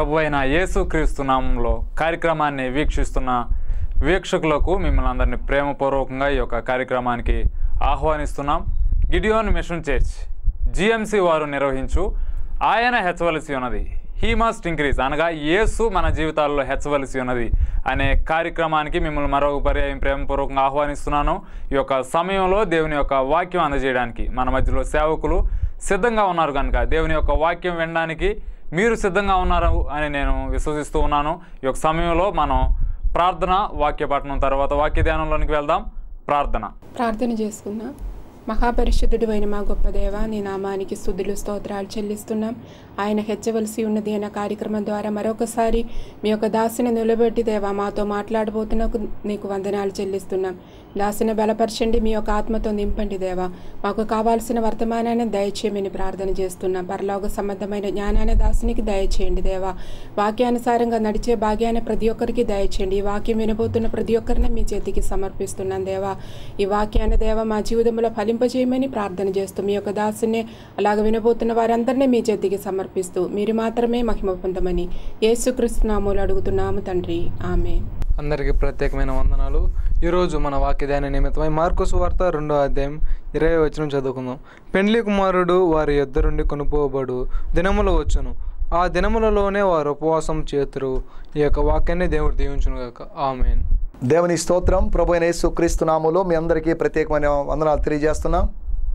ప్రభు అయిన యేసుక్రీస్తు నామంలో కార్యక్రమాన్ని వీక్షిస్తున్న వీక్షకులకు మిమ్మల్ని అందరినీ ప్రేమపూర్వకంగా ఈ యొక్క కార్యక్రమానికి ఆహ్వానిస్తున్నాం గిడియోన్ మిషన్ చర్చ్ జిఎంసి వారు నిర్వహించు ఆయన హెచ్చవలసి ఉన్నది హీ మస్ట్ ఇంక్రీజ్ అనగా యేసు మన జీవితాల్లో హెచ్చవలసి ఉన్నది అనే కార్యక్రమానికి మిమ్మల్ని మరొక పర్యాయం ప్రేమపూర్వకంగా ఆహ్వానిస్తున్నాను ఈ యొక్క సమయంలో దేవుని యొక్క వాక్యం అందజేయడానికి మన మధ్యలో సేవకులు సిద్ధంగా ఉన్నారు కనుక దేవుని యొక్క వాక్యం వినడానికి మీరు సిద్ధంగా ఉన్నారు అని నేను విశ్వసిస్తూ ఉన్నాను ఈ యొక్క సమయంలో మనం ప్రార్థన వాక్య పఠనం తర్వాత వాక్య ధ్యానంలోనికి వెళ్దాం ప్రార్థన ప్రార్థన చేసుకుందాం మహాపరిశుద్ధుడు అయిన మా గొప్ప దేవ నీ నామానికి స్థుతులు స్తోత్రాలు చెల్లిస్తున్నాం ఆయన హెచ్చవలసి ఉన్నది అన్న కార్యక్రమం ద్వారా మరొకసారి మీ యొక్క దాసిని నిలబెట్టి దేవా మాతో మాట్లాడబోతున్నకు నీకు వందనాలు చెల్లిస్తున్నాం దాసిని బలపరచండి మీ యొక్క ఆత్మతో నింపండి దేవా మాకు కావాల్సిన వర్తమానాన్ని దయచేయమని ప్రార్థన చేస్తున్నాం పరలోక సంబంధమైన జ్ఞానాన్ని దాసునికి దయచేయండి దేవా వాక్యానుసారంగా నడిచే భాగ్యాన్ని ప్రతి ఒక్కరికి దయచేయండి ఈ వాక్యం వినబోతున్న ప్రతి ఒక్కరిని మీ చేతికి సమర్పిస్తున్నాను దేవా ఈ వాక్యాన్ని దేవా మా జీవితంలో ఫలింపజేయమని ప్రార్థన చేస్తూ మీ యొక్క దాసుని అలాగ వినబోతున్న వారందరినీ మీ చేతికి సమర్పిస్తూ మీరు మాత్రమే మహిమ పొందమని యేసుక్రీస్తు నామూలు అడుగుతున్నాము తండ్రి ఆమె అందరికీ ప్రత్యేకమైన వందనాలు ఈరోజు మన వాక్య ధ్యాన నిమిత్తమై మార్కోసు వార్త రెండో అధ్యాయం ఇరవై వచనం చదువుకుందాం పెండ్లి కుమారుడు వారి ఇద్దరుండి కొనుపోబడు దినములు వచ్చును ఆ దినములలోనే వారు ఉపవాసం చేతురు ఈ యొక్క వాక్యాన్ని దేవుడు దీవించును గాక ఆమెన్ దేవుని స్తోత్రం ప్రభు అయిన యేసు క్రీస్తు నామములో మీ అందరికీ ప్రత్యేకమైన వందనాలు తెలియజేస్తున్నాం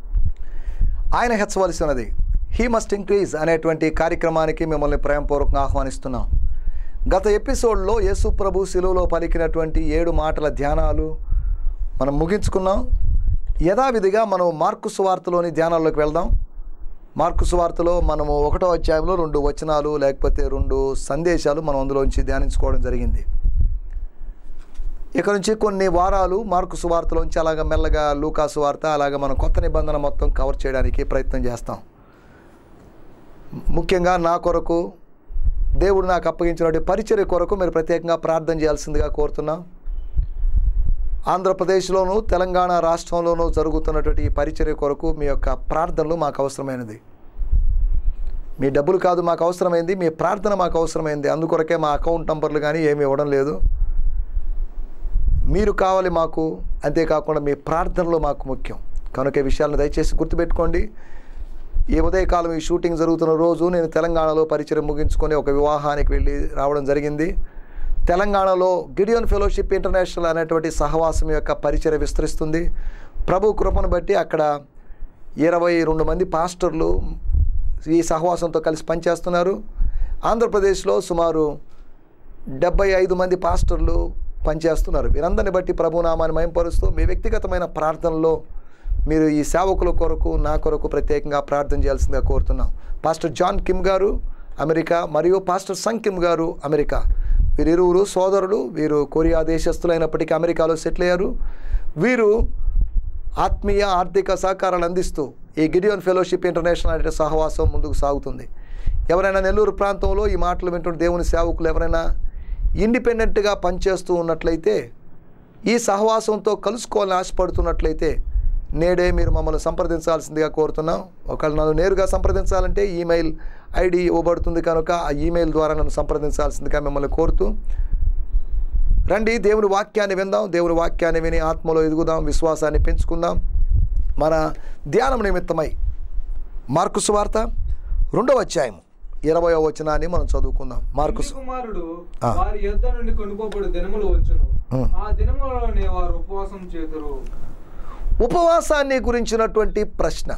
ఆయన హెచ్చవలసి ఉన్నది హీ మస్ట్ ఇంక్రీజ్ అనేటువంటి కార్యక్రమానికి మిమ్మల్ని ప్రేమపూర్వకంగా ఆహ్వానిస్తున్నాం గత ఎపిసోడ్లో యేసు ప్రభు శిలువలో పలికినటువంటి ఏడు మాటల ధ్యానాలు మనం ముగించుకున్నాం యథావిధిగా మనం మార్కు సువార్తలోని ధ్యానాల్లోకి వెళ్దాం మార్కు సువార్తలో మనము ఒకటో అధ్యాయంలో రెండు వచనాలు లేకపోతే రెండు సందేశాలు మనం అందులోంచి ధ్యానించుకోవడం జరిగింది ఇక నుంచి కొన్ని వారాలు మార్కు సువార్తలోంచి అలాగ మెల్లగా లూకా సువార్త అలాగ మనం కొత్త నిబంధన మొత్తం కవర్ చేయడానికి ప్రయత్నం చేస్తాం ముఖ్యంగా నా కొరకు దేవుడు నాకు అప్పగించినటువంటి పరిచర్య కొరకు మీరు ప్రత్యేకంగా ప్రార్థన చేయాల్సిందిగా కోరుతున్నాం ఆంధ్రప్రదేశ్లోను తెలంగాణ రాష్ట్రంలోనూ జరుగుతున్నటువంటి ఈ పరిచర్య కొరకు మీ యొక్క ప్రార్థనలు మాకు అవసరమైనది మీ డబ్బులు కాదు మాకు అవసరమైంది మీ ప్రార్థన మాకు అవసరమైంది అందుకొరకే మా అకౌంట్ నంబర్లు కానీ ఏమీ ఇవ్వడం లేదు మీరు కావాలి మాకు అంతేకాకుండా మీ ప్రార్థనలు మాకు ముఖ్యం కనుక ఈ విషయాలను దయచేసి గుర్తుపెట్టుకోండి ఈ ఉదయకాలం ఈ షూటింగ్ జరుగుతున్న రోజు నేను తెలంగాణలో పరిచయం ముగించుకొని ఒక వివాహానికి వెళ్ళి రావడం జరిగింది తెలంగాణలో గిడియన్ ఫెలోషిప్ ఇంటర్నేషనల్ అనేటువంటి సహవాసం యొక్క పరిచయం విస్తరిస్తుంది ప్రభు కృపను బట్టి అక్కడ ఇరవై రెండు మంది పాస్టర్లు ఈ సహవాసంతో కలిసి పనిచేస్తున్నారు ఆంధ్రప్రదేశ్లో సుమారు డెబ్బై ఐదు మంది పాస్టర్లు పనిచేస్తున్నారు వీరందరిని బట్టి ప్రభునామాన్ని మయంపరుస్తూ మీ వ్యక్తిగతమైన ప్రార్థనలో మీరు ఈ సేవకుల కొరకు నా కొరకు ప్రత్యేకంగా ప్రార్థన చేయాల్సిందిగా కోరుతున్నాం pastor John Kim garu America మరియు pastor Sung Kim garu America వీరిరువురు సోదరులు వీరు కొరియా దేశస్థులైనప్పటికీ అమెరికాలో సెటిల్ అయ్యారు వీరు ఆత్మీయ ఆర్థిక సహకారాలు అందిస్తూ ఈ గిడియోన్ ఫెలోషిప్ ఇంటర్నేషనల్ అనే సహవాసం ముందుకు సాగుతుంది ఎవరైనా నెల్లూరు ప్రాంతంలో ఈ మాటలు వింటున్న దేవుని సేవకులు ఎవరైనా ఇండిపెండెంట్గా పనిచేస్తూ ఉన్నట్లయితే ఈ సహవాసంతో కలుసుకోవాలని ఆశపడుతున్నట్లయితే నేడే మీరు మమ్మల్ని సంప్రదించాల్సిందిగా కోరుతున్నాం ఒకవేళ నన్ను నేరుగా సంప్రదించాలంటే ఈమెయిల్ ఐడి ఇవ్వబడుతుంది కనుక ఆ ఈమెయిల్ ద్వారా నన్ను సంప్రదించాల్సిందిగా మిమ్మల్ని కోరుతూ రండి దేవుని వాక్యాన్ని విందాం దేవుని వాక్యాన్ని విని ఆత్మలో ఎదుగుదాం విశ్వాసాన్ని పెంచుకుందాం మన ధ్యానం నిమిత్తమై మార్కు సువార్త రెండవ అధ్యాయం ఇరవయో వచనాన్ని మనం చదువుకుందాం మార్కు సు- కుమారుడు ఆ. వారి యొద్ద నుండి కొనుకోబడు దినములు వచ్చును ఉం. ఆ దినములలోనే వారు ఉపవాసం చేతురు ఉపవాసాన్ని గురించినటువంటి ప్రశ్న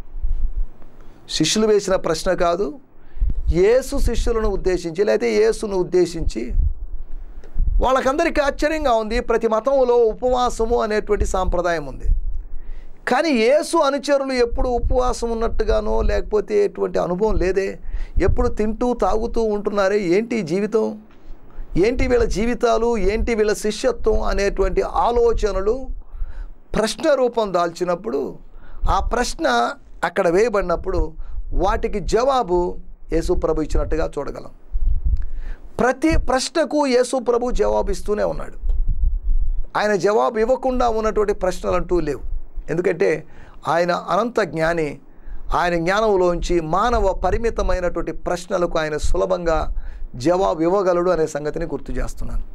శిష్యులు వేసిన ప్రశ్న కాదు యేసు శిష్యులను ఉద్దేశించి లేకపోతే యేసును ఉద్దేశించి వాళ్ళకందరికీ ఆశ్చర్యంగా ఉంది ప్రతి మతంలో ఉపవాసము అనేటువంటి సాంప్రదాయం ఉంది కానీ యేసు అనుచరులు ఎప్పుడు ఉపవాసం ఉన్నట్టుగానో లేకపోతే ఎటువంటి అనుభవం లేదే ఎప్పుడు తింటూ తాగుతూ ఉంటున్నారే ఏంటి ఈ జీవితం ఏంటి వీళ్ళ జీవితాలు ఏంటి వీళ్ళ శిష్యత్వం అనేటువంటి ఆలోచనలు ప్రశ్న రూపం దాల్చినప్పుడు ఆ ప్రశ్న అక్కడ వేయబడినప్పుడు వాటికి జవాబు యేసు ప్రభు ఇచ్చినట్టుగా చూడగలం ప్రతి ప్రశ్నకు యేసు ప్రభు జవాబు ఇస్తూనే ఉన్నాడు ఆయన జవాబు ఇవ్వకుండా ఉన్నటువంటి ప్రశ్నలు అంటూ లేవు ఎందుకంటే ఆయన అనంత జ్ఞాని ఆయన జ్ఞానంలోంచి మానవ పరిమితమైనటువంటి ప్రశ్నలకు ఆయన సులభంగా జవాబు ఇవ్వగలడు అనే సంగతిని గుర్తు చేస్తున్నాను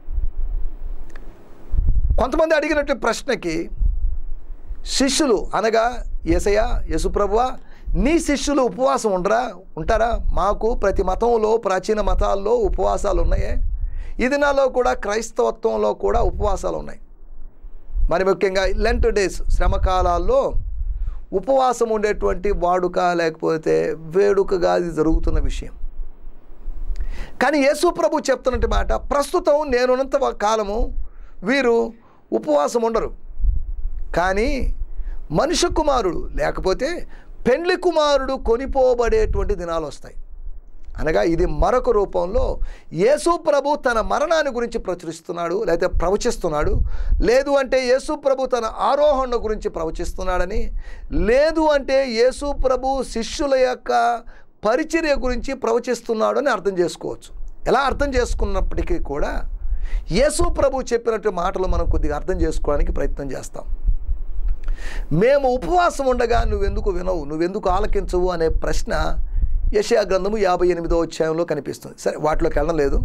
కొంతమంది అడిగినట్టు ప్రశ్నకి శిష్యులు అనగా ఏసయ్య యేసుప్రభువా నీ శిష్యులు ఉపవాసం ఉండరా ఉంటారా మాకు ప్రతి మతంలో ప్రాచీన మతాల్లో ఉపవాసాలు ఉన్నాయే ఈ దినాల్లో కూడా క్రైస్తవత్వంలో కూడా ఉపవాసాలు ఉన్నాయి మరి ముఖ్యంగా లెంట్ డేస్ శ్రమకాలాల్లో ఉపవాసం ఉండేటువంటి వాడుక లేకపోతే వేడుకగా ఇది జరుగుతున్న విషయం కానీ యేసు ప్రభు చెప్తున్నట్టు మాట ప్రస్తుతం నేనున్నంత కాలము వీరు ఉపవాసం ఉండరు కానీ మనుష్య కుమారుడు లేకపోతే పెండ్లి కుమారుడు కొనిపోబడేటువంటి దినాలు వస్తాయి అనగా ఇది మరొక రూపంలో యేసు ప్రభు తన మరణాన్ని గురించి ప్రచురిస్తున్నాడు లేకపోతే ప్రవచిస్తున్నాడు లేదు అంటే యేసు ప్రభు తన ఆరోహణ గురించి ప్రవచిస్తున్నాడని లేదు అంటే యేసు ప్రభు శిష్యుల యొక్క పరిచర్య గురించి ప్రవచిస్తున్నాడు అని అర్థం చేసుకోవచ్చు ఎలా అర్థం చేసుకున్నప్పటికీ కూడా యేసు ప్రభు చెప్పినట్టు మాటలు మనం కొద్దిగా అర్థం చేసుకోవడానికి ప్రయత్నం చేస్తాం మేము ఉపవాసం ఉండగా నువ్వెందుకు వినవు నువ్వెందుకు ఆలకించవు అనే ప్రశ్న యశయా గ్రంథము యాభై ఎనిమిదో అధ్యాయంలో కనిపిస్తుంది సరే వాటిలోకి వెళ్ళడం లేదు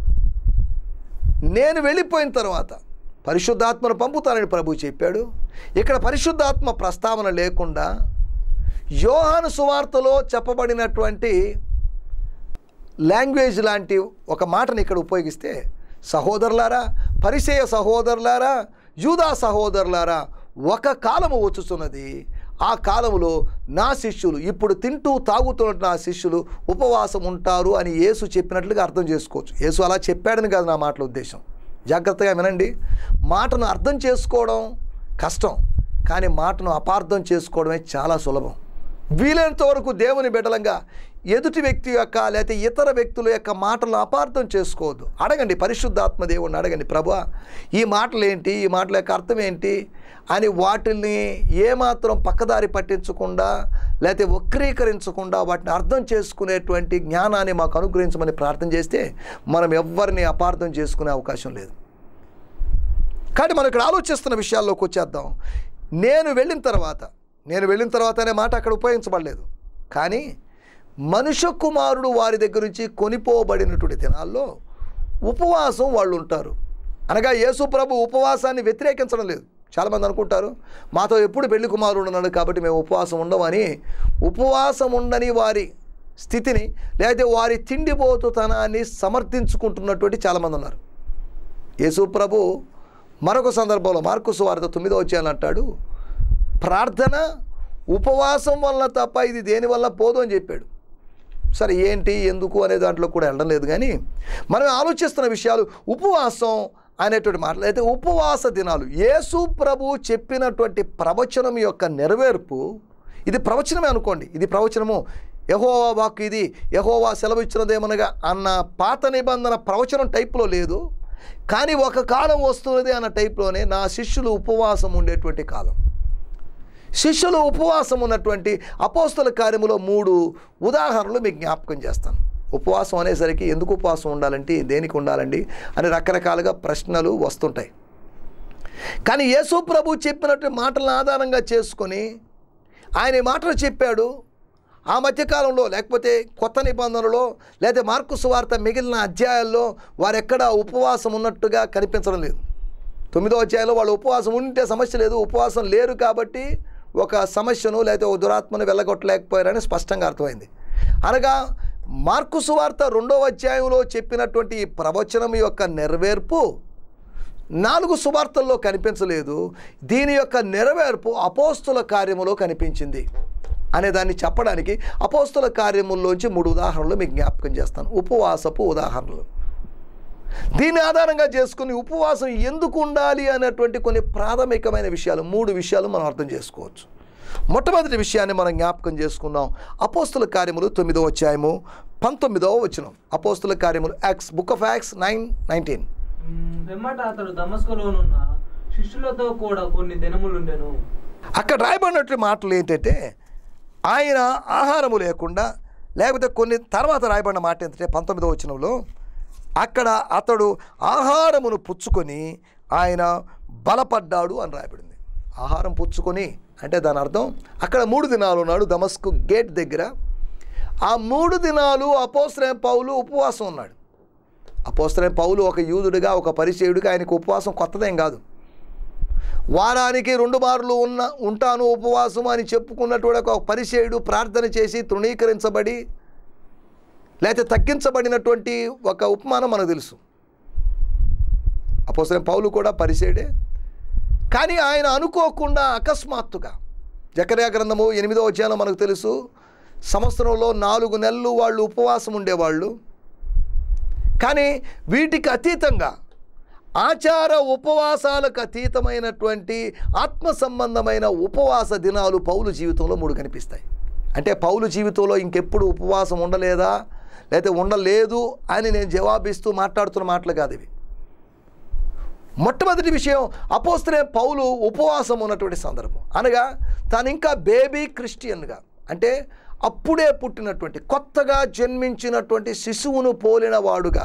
నేను వెళ్ళిపోయిన తర్వాత పరిశుద్ధాత్మను పంపుతానని ప్రభు చెప్పాడు ఇక్కడ పరిశుద్ధాత్మ ప్రస్తావన లేకుండా యోహాను సువార్తలో చెప్పబడినటువంటి లాంగ్వేజ్ లాంటి ఒక మాటని ఇక్కడ ఉపయోగిస్తే సహోదరులారా పరిచయ సహోదరులారా యూదా సహోదరులారా ఒక కాలము వచ్చుతున్నది ఆ కాలములో నా శిష్యులు ఇప్పుడు తింటూ తాగుతున్న నా శిష్యులు ఉపవాసం ఉంటారు అని యేసు చెప్పినట్లుగా అర్థం చేసుకోవచ్చు యేసు అలా చెప్పాడని కాదు నా మాటల ఉద్దేశం జాగ్రత్తగా వినండి మాటను అర్థం చేసుకోవడం కష్టం కానీ మాటను అపార్థం చేసుకోవడమే చాలా సులభం వీలైనంత వరకు దేవుని బిడ్డలంగా ఎదుటి వ్యక్తి యొక్క లేకపోతే ఇతర వ్యక్తుల యొక్క మాటలను అపార్థం చేసుకోవద్దు అడగండి పరిశుద్ధాత్మ దేవుణ్ణి అడగండి ప్రభా ఈ మాటలు ఏంటి ఈ మాటల యొక్క అర్థం ఏంటి అని వాటిని ఏమాత్రం పక్కదారి పట్టించకుండా లేకపోతే వక్రీకరించకుండా వాటిని అర్థం చేసుకునేటువంటి జ్ఞానాన్ని మాకు అనుగ్రహించమని ప్రార్థన చేస్తే మనం ఎవ్వరిని అపార్థం చేసుకునే అవకాశం లేదు కాబట్టి మనం ఇక్కడ ఆలోచిస్తున్న విషయాల్లోకి వచ్చేద్దాం నేను వెళ్ళిన తర్వాత నేను వెళ్ళిన తర్వాత అనే మాట అక్కడ ఉపయోగించబడలేదు కానీ మనుష్య కుమారుడు వారి దగ్గర నుంచి కొనిపోబడినటువంటి దినాల్లో ఉపవాసం వాళ్ళు ఉంటారు అనగా యేసు ప్రభు ఉపవాసాన్ని వ్యతిరేకించడం లేదు చాలామంది అనుకుంటారు మాతో ఎప్పుడు పెళ్లి కుమారుడు ఉన్నాడు కాబట్టి మేము ఉపవాసం ఉండమని ఉపవాసం ఉండని వారి స్థితిని లేదా వారి తిండిపోతుతనాన్ని సమర్థించుకుంటున్నటువంటి చాలామంది ఉన్నారు యేసు ప్రభు మరొక సందర్భంలో మార్కుసు వార్త తొమ్మిదో వచ్చాయని అంటాడు ప్రార్థన ఉపవాసం వల్ల తప్ప ఇది దేనివల్ల పోదు అని చెప్పాడు సరే ఏంటి ఎందుకు అనే దాంట్లో కూడా వెళ్ళడం లేదు కానీ మనం ఆలోచిస్తున్న విషయాలు ఉపవాసం అనేటువంటి మాటలు అయితే ఉపవాస దినాలు యేసు ప్రభు చెప్పినటువంటి ప్రవచనం యొక్క నెరవేర్పు ఇది ప్రవచనమే అనుకోండి ఇది ప్రవచనము యహోవా వాక్కు ఇది యహోవా సెలవు ఇచ్చినదేమనగా అన్న పాత నిబంధన ప్రవచనం టైప్లో లేదు కానీ ఒక కాలం వస్తున్నది అన్న టైప్లోనే నా శిష్యులు ఉపవాసం ఉండేటువంటి కాలం శిష్యులు ఉపవాసం ఉన్నటువంటి అపోస్తల కార్యములో మూడు ఉదాహరణలు మీకు జ్ఞాపకం చేస్తాను ఉపవాసం అనేసరికి ఎందుకు ఉపవాసం ఉండాలంటే దేనికి ఉండాలండి అని రకరకాలుగా ప్రశ్నలు వస్తుంటాయి కానీ యేసు ప్రభు చెప్పినట్టు మాటలను ఆధారంగా చేసుకొని ఆయన ఈ మాటలు చెప్పాడు ఆ మధ్యకాలంలో లేకపోతే కొత్త నిబంధనలో లేదా మార్కు సువార్త మిగిలిన అధ్యాయాల్లో వారెక్కడ ఉపవాసం ఉన్నట్టుగా కనిపించడం లేదు తొమ్మిదో అధ్యాయంలో వాళ్ళు ఉపవాసం ఉంటే సమస్య లేదు ఉపవాసం లేరు కాబట్టి ఒక సమస్యను లేదా ఒక దురాత్మను వెళ్ళగొట్టలేకపోయారని స్పష్టంగా అర్థమైంది అనగా మార్కు సువార్త రెండవ అధ్యాయంలో చెప్పినటువంటి ఈ ప్రవచనం యొక్క నెరవేర్పు నాలుగు సువార్తల్లో కనిపించలేదు దీని యొక్క నెరవేర్పు అపోస్తుల కార్యములో కనిపించింది అనే దాన్ని చెప్పడానికి అపోస్తుల కార్యముల్లోంచి మూడు ఉదాహరణలు మీకు జ్ఞాపకం చేస్తాను ఉపవాసపు ఉదాహరణలు దీన్ని ఆధారంగా చేసుకుని ఉపవాసం ఎందుకు ఉండాలి అనేటువంటి కొన్ని ప్రాథమికమైన విషయాలు మూడు విషయాలు మనం అర్థం చేసుకోవచ్చు మొట్టమొదటి విషయాన్ని మనం జ్ఞాపకం చేసుకుందాం అపోస్తుల కార్యములు తొమ్మిదవ అధ్యాయము పంతొమ్మిదవ వచనం అపోస్తుల కార్యములు Acts book of Acts nine nineteen hmm, పిమ్మట అతడు దమస్కులోనున్న శిష్యులతో కూడా కొన్ని దినములుండెను అక్కడ రాయబడినట్టు మాటలు ఏంటంటే ఆయన ఆహారము లేకుండా లేకపోతే కొన్ని తర్వాత రాయబడిన మాట ఏంటంటే పంతొమ్మిదవ వచనంలో అక్కడ అతడు ఆహారమును పుచ్చుకొని ఆయన బలపడ్డాడు అని రాయబడింది ఆహారం పుచ్చుకొని అంటే దాని అర్థం అక్కడ మూడు దినాలు ఉన్నాడు దమస్కు గేట్ దగ్గర ఆ మూడు దినాలు అపోసరే పౌలు ఉపవాసం ఉన్నాడు అపోస్తలైన పౌలు ఒక యూదుడిగా ఒక పరిచయుడిగా ఆయనకు ఉపవాసం కొత్తదేం కాదు వారానికి రెండు మార్లు ఉన్న ఉంటాను ఉపవాసం అని చెప్పుకున్నటువంటి ఒక పరిచయుడు ప్రార్థన చేసి తృణీకరించబడి లేకపోతే తగ్గించబడినటువంటి ఒక ఉపమానం మనకు తెలుసు అపోసరైన పౌలు కూడా పరిచయుడే కానీ ఆయన అనుకోకుండా అకస్మాత్తుగా జకర్యా గ్రంథము ఎనిమిదో అధ్యాయంలో మనకు తెలుసు సంవత్సరంలో నాలుగు నెలలు వాళ్ళు ఉపవాసం ఉండేవాళ్ళు కానీ వీటికి అతీతంగా ఆచార ఉపవాసాలకు అతీతమైనటువంటి ఆత్మ సంబంధమైన ఉపవాస దినాలు పౌలు జీవితంలో మూడు కనిపిస్తాయి అంటే పౌలు జీవితంలో ఇంకెప్పుడు ఉపవాసం ఉండలేదా లేకపోతే ఉండలేదు అని నేను జవాబిస్తూ మాట్లాడుతున్న మాటలు కాదు ఇవి మొట్టమొదటి విషయం అపోస్తలే పౌలు ఉపవాసం ఉన్నటువంటి సందర్భం అనగా తాను ఇంకా బేబీ క్రిస్టియన్గా అంటే అప్పుడే పుట్టినటువంటి కొత్తగా జన్మించినటువంటి శిశువును పోలిన వాడుగా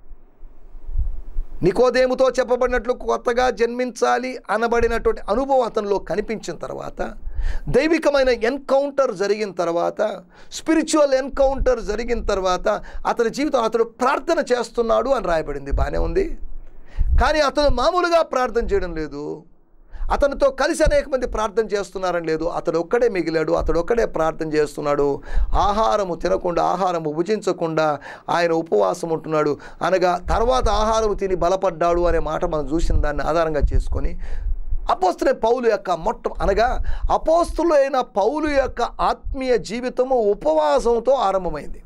నికోదేముతో చెప్పబడినట్లు కొత్తగా జన్మించాలి అనబడినటువంటి అనుభవం అతనిలో కనిపించిన తర్వాత దైవికమైన ఎన్కౌంటర్ జరిగిన తర్వాత స్పిరిచువల్ ఎన్కౌంటర్ జరిగిన తర్వాత అతని జీవితం అతడు ప్రార్థన చేస్తున్నాడు అని రాయబడింది బాగానే ఉంది కానీ అతను మామూలుగా ప్రార్థన చేయడం లేదు అతనితో కలిసి అనేక మంది ప్రార్థన చేస్తున్నారని లేదు అతడు ఒక్కడే మిగిలాడు అతడు ఒక్కడే ప్రార్థన చేస్తున్నాడు ఆహారము తినకుండా ఆహారము భుజించకుండా ఆయన ఉపవాసం ఉంటున్నాడు అనగా తర్వాత ఆహారము తిని బలపడ్డాడు అనే మాట మనం చూసిన దాన్ని ఆధారంగా చేసుకొని అపోస్తుల పౌలు యొక్క మొట్ట అనగా అపోస్తులైన పౌలు యొక్క ఆత్మీయ జీవితము ఉపవాసంతో ఆరంభమైంది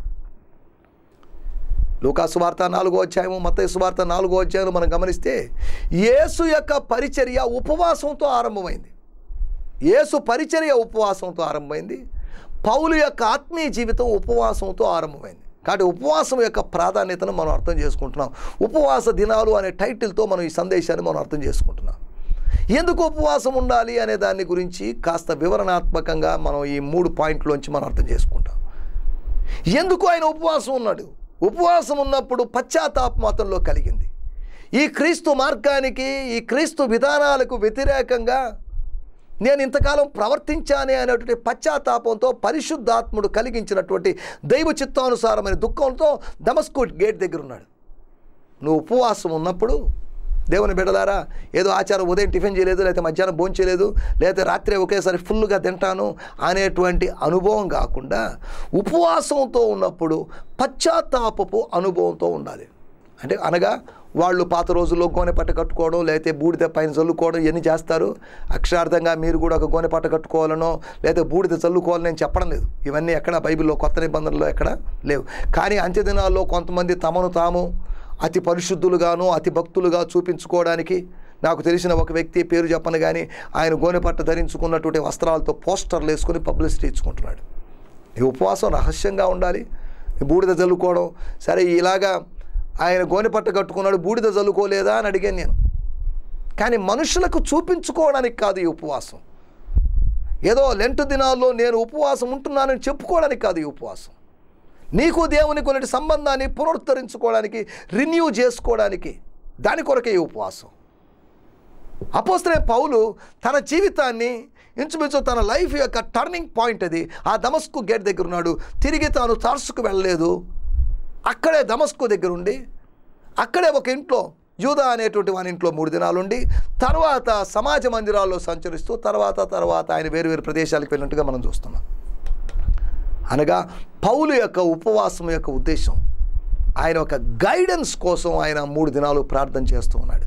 లూకా సువార్త నాలుగో అధ్యాయము మత్తయి సువార్త నాలుగో అధ్యాయం మనం గమనిస్తే యేసు యొక్క పరిచర్య ఉపవాసంతో ఆరంభమైంది యేసు పరిచర్య ఉపవాసంతో ఆరంభమైంది పౌలు యొక్క ఆత్మీయ జీవితం ఉపవాసంతో ఆరంభమైంది కాబట్టి ఉపవాసం యొక్క ప్రాధాన్యతను మనం అర్థం చేసుకుంటున్నాం ఉపవాస దినాలు అనే టైటిల్తో మనం ఈ సందేశాన్ని మనం అర్థం చేసుకుంటున్నాం ఎందుకు ఉపవాసం ఉండాలి అనే దాని గురించి కాస్త వివరణాత్మకంగా మనం ఈ మూడు పాయింట్లోంచి మనం అర్థం చేసుకుంటాం ఎందుకు ఆయన ఉపవాసం ఉన్నాడు ఉపవాసం ఉన్నప్పుడు పశ్చాత్తాపం అతనిలో కలిగింది ఈ క్రీస్తు మార్గానికి ఈ క్రీస్తు విధానాలకు వ్యతిరేకంగా నేను ఇంతకాలం ప్రవర్తించానే అనేటువంటి పశ్చాత్తాపంతో పరిశుద్ధాత్ముడు కలిగించినటువంటి దైవ చిత్తానుసారమైన దుఃఖంతో దమస్కో గేట్ దగ్గర ఉన్నాడు నువ్వు ఉపవాసం ఉన్నప్పుడు దేవుని బిడ్డలారా ఏదో ఆచారం ఉదయం టిఫిన్ చేయలేదు లేకపోతే మధ్యాహ్నం భోజనం చేయలేదు లేకపోతే రాత్రి ఒకేసారి ఫుల్గా తింటాను అనేటువంటి అనుభవం కాకుండా ఉపవాసంతో ఉన్నప్పుడు పశ్చాత్తాపపు అనుభవంతో ఉండాలి అంటే అనగా వాళ్ళు పాత రోజుల్లో గోనె పట్ట కట్టుకోవడం లేకపోతే బూడిద పైన చల్లుకోవడం ఇవన్నీ చేస్తారు అక్షరార్థంగా మీరు కూడా ఒక గోనె పట్ట కట్టుకోవాలనో లేకపోతే బూడిద చల్లుకోవాలని నేను చెప్పడం లేదు ఇవన్నీ ఎక్కడ బైబిల్లో కొత్త నిబంధనలు ఎక్కడ లేవు కానీ అంత్య దినాల్లో కొంతమంది తమను తాము అతి పరిశుద్ధులుగాను అతి భక్తులుగా చూపించుకోవడానికి నాకు తెలిసిన ఒక వ్యక్తి పేరు చెప్పను కానీ ఆయన గోనెపట్ట ధరించుకున్నటువంటి వస్త్రాలతో పోస్టర్లు వేసుకొని పబ్లిసిటీ ఇచ్చుకుంటున్నాడు ఈ ఉపవాసం రహస్యంగా ఉండాలి ఈ బూడిద చల్లుకోవడం సరే ఇలాగా ఆయన గోనెపట్ట కట్టుకున్నాడు బూడిద చల్లుకోలేదా అని అడిగాను నేను కానీ మనుషులకు చూపించుకోవడానికి కాదు ఈ ఉపవాసం ఏదో లెంటు దినాల్లో నేను ఉపవాసం ఉంటున్నానని చెప్పుకోవడానికి కాదు ఈ ఉపవాసం నీకు దేవునికి కొన్ని సంబంధాన్ని పునరుద్ధరించుకోవడానికి రిన్యూ చేసుకోవడానికి దాని కొరకే ఈ ఉపవాసం అపోస్తలే పౌలు తన జీవితాన్ని ఇంచుమించు తన లైఫ్ యొక్క టర్నింగ్ పాయింట్ అది ఆ దమస్కు గేట్ దగ్గర ఉన్నాడు తిరిగి తాను తార్సుకు వెళ్ళలేదు అక్కడే దమస్కు దగ్గర ఉండి అక్కడే ఒక ఇంట్లో యూదా అనేటువంటి వాని ఇంట్లో మూడు దినాలుండి తర్వాత సమాజ మందిరాల్లో సంచరిస్తూ తర్వాత తర్వాత ఆయన వేరు వేరు ప్రదేశాలకు వెళ్ళినట్టుగా మనం చూస్తున్నాం అనగా పౌలు యొక్క ఉపవాసం యొక్క ఉద్దేశం ఆయన ఒక గైడెన్స్ కోసం ఆయన మూడు దినాలు ప్రార్థన చేస్తూ ఉన్నాడు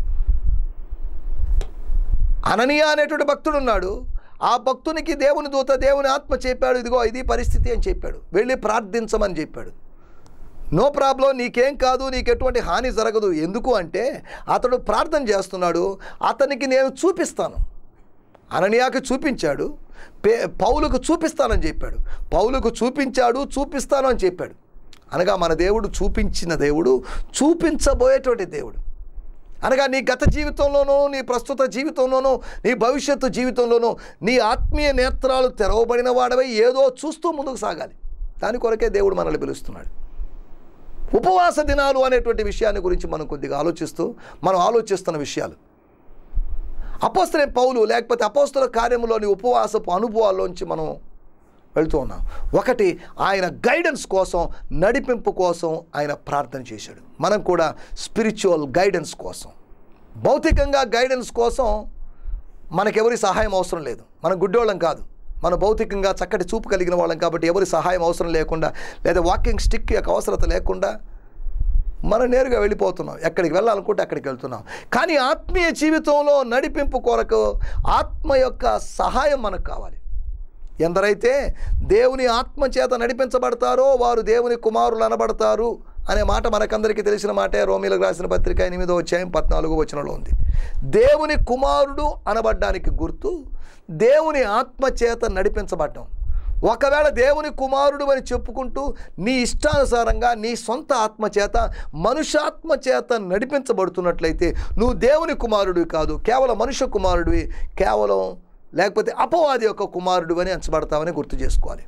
అననీయ అనేటువంటి భక్తుడు ఉన్నాడు ఆ భక్తునికి దేవుని దూత దేవుని ఆత్మ చెప్పాడు ఇదిగో ఇది పరిస్థితి అని చెప్పాడు వెళ్ళి ప్రార్థించమని చెప్పాడు నో ప్రాబ్లం నీకేం కాదు నీకు ఎటువంటి హాని జరగదు ఎందుకు అంటే అతడు ప్రార్థన చేస్తున్నాడు అతనికి నేను చూపిస్తాను అననీయాకి చూపించాడు పే పౌలుకు చూపిస్తానని చెప్పాడు పౌలుకు చూపించాడు చూపిస్తాను అని చెప్పాడు అనగా మన దేవుడు చూపించిన దేవుడు చూపించబోయేటువంటి దేవుడు అనగా నీ గత జీవితంలోనూ నీ ప్రస్తుత జీవితంలోనూ నీ భవిష్యత్తు జీవితంలోనూ నీ ఆత్మీయ నేత్రాలు తెరవబడిన వాడవై ఏదో చూస్తూ ముందుకు సాగాలి దాని కొరకే దేవుడు మనల్ని పిలుస్తున్నాడు ఉపవాస దినాలు అనేటువంటి విషయాన్ని గురించి మనం కొద్దిగా ఆలోచిస్తూ మనం ఆలోచిస్తున్న విషయాలు అపోస్తలే పౌలు లేకపోతే అపోస్తల కార్యములోని ఉపవాసపు అనుభవాల్లోంచి మనం వెళ్తూ ఉన్నాం ఒకటి ఆయన గైడెన్స్ కోసం నడిపింపు కోసం ఆయన ప్రార్థన చేశాడు మనం కూడా స్పిరిచువల్ గైడెన్స్ కోసం భౌతికంగా గైడెన్స్ కోసం మనకెవరి సహాయం అవసరం లేదు మనం గుడ్డోళ్ళం కాదు మన భౌతికంగా చక్కటి చూపు కలిగిన వాళ్ళం కాబట్టి ఎవరి సహాయం అవసరం లేకుండా లేదా వాకింగ్ స్టిక్ యొక్క అవసరత లేకుండా మనం నేరుగా వెళ్ళిపోతున్నాం ఎక్కడికి వెళ్ళాలనుకుంటే అక్కడికి వెళ్తున్నాం కానీ ఆత్మీయ జీవితంలో నడిపింపు కొరకు ఆత్మ యొక్క సహాయం మనకు కావాలి ఎందరైతే దేవుని ఆత్మ చేత నడిపించబడతారో వారు దేవుని కుమారులు అనబడతారు అనే మాట మనకందరికీ తెలిసిన మాటే రోమిలకు రాసిన పత్రిక ఎనిమిదో అధ్యాయం పద్నాలుగో వచనంలో ఉంది దేవుని కుమారుడు అనబడ్డానికి గుర్తు దేవుని ఆత్మ చేత నడిపించబడ్డం ఒకవేళ దేవుని కుమారుడు అని చెప్పుకుంటూ నీ ఇష్టానుసారంగా నీ సొంత ఆత్మ చేత మనుష్యాత్మ చేత నడిపించబడుతున్నట్లయితే నువ్వు దేవుని కుమారుడివి కాదు కేవలం మనుష్య కుమారుడివి కేవలం లేకపోతే అపవాది యొక్క కుమారుడు అని ఎంచబడతామని గుర్తు చేసుకోవాలి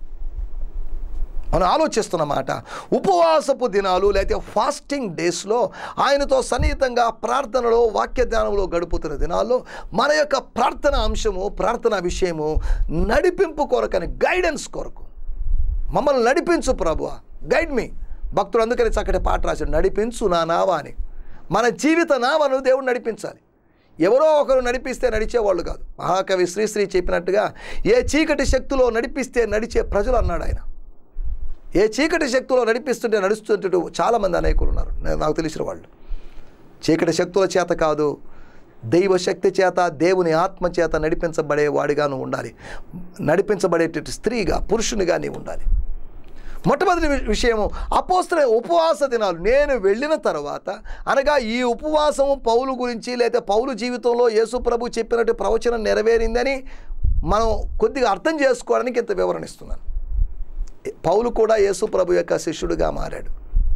మనం ఆలోచిస్తున్న మాట ఉపవాసపు దినాలు లేకపోతే ఫాస్టింగ్ డేస్లో ఆయనతో సన్నిహితంగా ప్రార్థనలో వాక్య ధ్యానంలో గడుపుతున్న దినాల్లో మన యొక్క ప్రార్థన అంశము ప్రార్థన విషయము నడిపింపు కొరకని గైడెన్స్ కొరకు మమ్మల్ని నడిపించు ప్రభు గైడ్ మీ భక్తుడు అందుకని చక్కటి పాట రాశాడు నడిపించు నా నావా అని మన జీవిత నావను దేవుడు నడిపించాలి ఎవరో ఒకరు నడిపిస్తే నడిచేవాళ్ళు కాదు మహాకవి శ్రీశ్రీ చెప్పినట్టుగా ఏ చీకటి శక్తిలో నడిపిస్తే నడిచే ప్రజలు అన్నాడు ఆయన ఏ చీకటి శక్తిలో నడిపిస్తుంటే నడుస్తుంటే చాలామంది అనేకులు ఉన్నారు నేను నాకు తెలిసిన వాళ్ళు చీకటి శక్తుల చేత కాదు దైవ శక్తి చేత దేవుని ఆత్మ చేత నడిపించబడే వాడిగా నువ్వు ఉండాలి నడిపించబడేటట్టు స్త్రీగా పురుషునిగా నీవు ఉండాలి మొట్టమొదటి వి- విషయము అపోస్తల ఉపవాస దినాలు నేను వెళ్ళిన తర్వాత అనగా ఈ ఉపవాసము పౌలు గురించి లేదా పౌలు జీవితంలో యేసు ప్రభు చెప్పినట్టు ప్రవచనం నెరవేరిందని మనం కొద్దిగా అర్థం చేసుకోవడానికి ఇంత వివరణ ఇస్తున్నాను పౌలు కూడా యేసు ప్రభు యొక్క శిష్యుడిగా మారాడు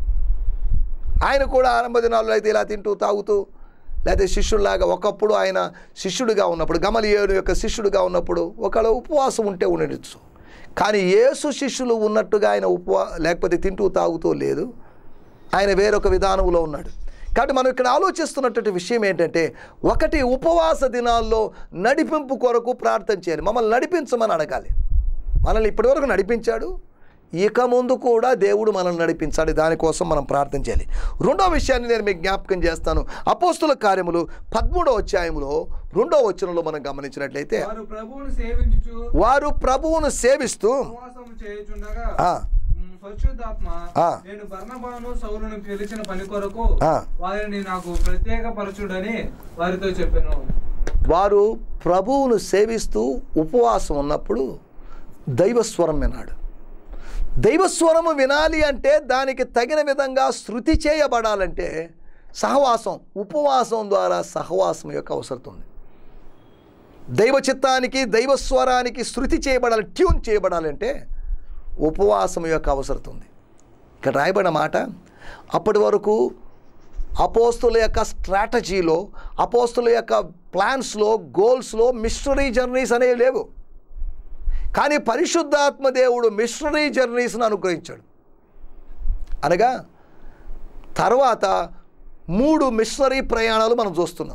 ఆయన కూడా ఆరంభ దినాల్లో అయితే ఇలా తింటూ తాగుతూ లేకపోతే శిష్యుడిలాగా ఒకప్పుడు ఆయన శిష్యుడిగా ఉన్నప్పుడు గమలియేడు యొక్క శిష్యుడిగా ఉన్నప్పుడు ఒకవేళ ఉపవాసం ఉంటే ఉండొచ్చు కానీ యేసు శిష్యులు ఉన్నట్టుగా ఆయన ఉపవా లేకపోతే తింటూ తాగుతూ లేదు ఆయన వేరొక విధానంలో ఉన్నాడు కాబట్టి మనం ఇక్కడ ఆలోచిస్తున్నటువంటి విషయం ఏంటంటే ఒకటి ఉపవాస దినాల్లో నడిపింపు కొరకు ప్రార్థన చేయాలి మమ్మల్ని నడిపించమని అడగాలి మనల్ని ఇప్పటివరకు నడిపించాడు ఇక ముందు కూడా దేవుడు మనల్ని నడిపించాలి దానికోసం మనం ప్రార్థన చేయాలి రెండో విషయాన్ని నేను మీకు జ్ఞాపకం చేస్తాను అపోస్తుల కార్యములు పదమూడో అధ్యాయంలో రెండో వచనంలో మనం గమనించినట్లయితే వారు ప్రభువును సేవించుచు వారు ప్రభువును సేవిస్తూ ఉపవాసము చేయుచుండగా ఆ, ఉమ్, పరిశుద్ధాత్మ ఆ. నేను బర్నబాను సౌలును పిలిచిన పని కొరకు ఆ. వారిని నాకు ప్రత్యేక పరచుడని వారితో చెప్పాను వారు ప్రభువును సేవిస్తూ ఉపవాసం ఉన్నప్పుడు దైవస్వరం వినాడు దైవస్వరము వినాలి అంటే దానికి తగిన విధంగా శృతి చేయబడాలంటే సహవాసం ఉపవాసం ద్వారా సహవాసం యొక్క అవసరం ఉంది దైవ చిత్తానికి దైవస్వరానికి శృతి చేయబడాలి ట్యూన్ చేయబడాలంటే ఉపవాసం యొక్క అవసరం ఉంది ఇక్కడ రాయబడిన మాట అప్పటి వరకు అపోస్తుల యొక్క స్ట్రాటజీలో అపోస్తుల యొక్క ప్లాన్స్లో గోల్స్లో మిషనరీ జర్నీస్ అనేవి లేవు కానీ పరిశుద్ధాత్మ దేవుడు మిషనరీ జర్నీస్ను అనుగ్రహించాడు అనగా తర్వాత మూడు మిషనరీ ప్రయాణాలు మనం చూస్తున్నాం